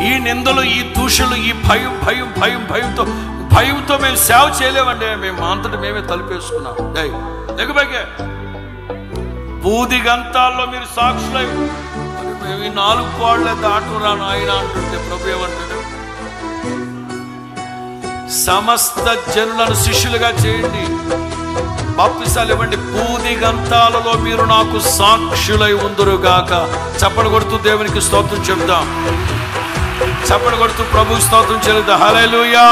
ఈ నిందలు ఈ దూషణలు ఈ భయం భయం భయం భయంతో భయంతో మేము సేవ చేయలేమండి మేము మా అంతటి మేమే తలుపేసుకున్నాం ఏయ్, దిగబెగే బూది గంతాల్లో మీరు సాక్షులై మరి మేము ఈ నాలుగు కోళ్ళ దాటురాను ఆయన అంటుంటే ప్రభు ఏమంటాడు సమస్త జనులను శిష్యులుగా చేయండి బాప్తిసాలు ఇవ్వండి బూది గంతాలలో మీరు నాకు సాక్షులై ఉందురుగాక చప్పడు కొడుతూ దేవునికి స్తోత్రం చెబుదాం చప్పడు కొడుతూ ప్రభు స్తోత్రం చెల్లుదా హల్లెలూయా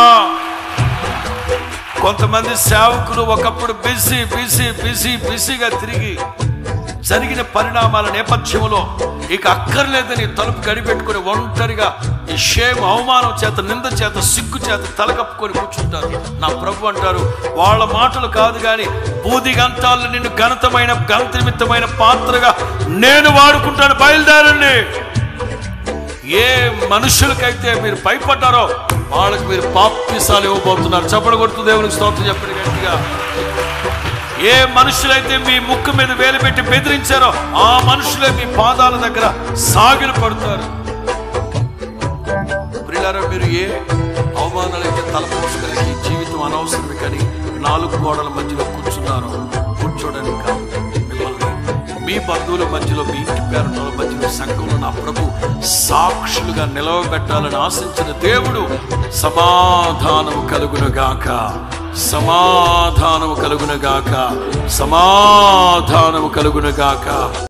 కొంతమంది సేవకులు ఒకప్పుడు బిజీ బిజీ బిజీ బిజీగా తిరిగి జరిగిన పరిణామాల నేపథ్యంలో ఇక అక్కర్లేదని తలుపు గడిపెట్టుకుని ఒంటరిగా ఈ షేమ్ అవమానం చేత నింద చేత సిగ్గు చేత తలకప్పుకొని కూర్చుంటారు నా ప్రభు అంటారు వాళ్ళ మాటలు కాదు కానీ బూది గంతాలు నిన్ను ఘనతమైన ఘనత నిమిత్తమైన పాత్రగా నేను వాడుకుంటాను బయలుదేరండి ఏ మనుషులకైతే మీరు భయపడ్డారో వాళ్ళకి మీరు బాప్తిసాలు ఇవ్వబోతున్నారు చప్పడు కొడుతూ దేవునికి స్తోత్రం చెప్పండి గట్టిగా ఏ మనుషులైతే మీ ముక్కు మీద వేలు పెట్టి బెదిరించారో ఆ మనుషులే మీ పాదాల దగ్గర సాగిలు పడతారు ప్రియులారా మీరు ఏ అవమానాలైతే తలపోసుకొని ఈ జీవితం అనవసరమే కానీ నాలుగు గోడల మధ్యలో కూర్చున్నారు కూర్చోడానికి కాదు మిమ్మల్ని మీ బంధువుల మధ్యలో మీ ఇంటి పేరుల మధ్యలో సంఘంలో నా ప్రభు సాక్షులుగా నిలవబెట్టాలని ఆశించిన దేవుడు సమాధానం కలుగునుగాక సమాధానము కలుగునుగాక సమాధానము కలుగునుగాక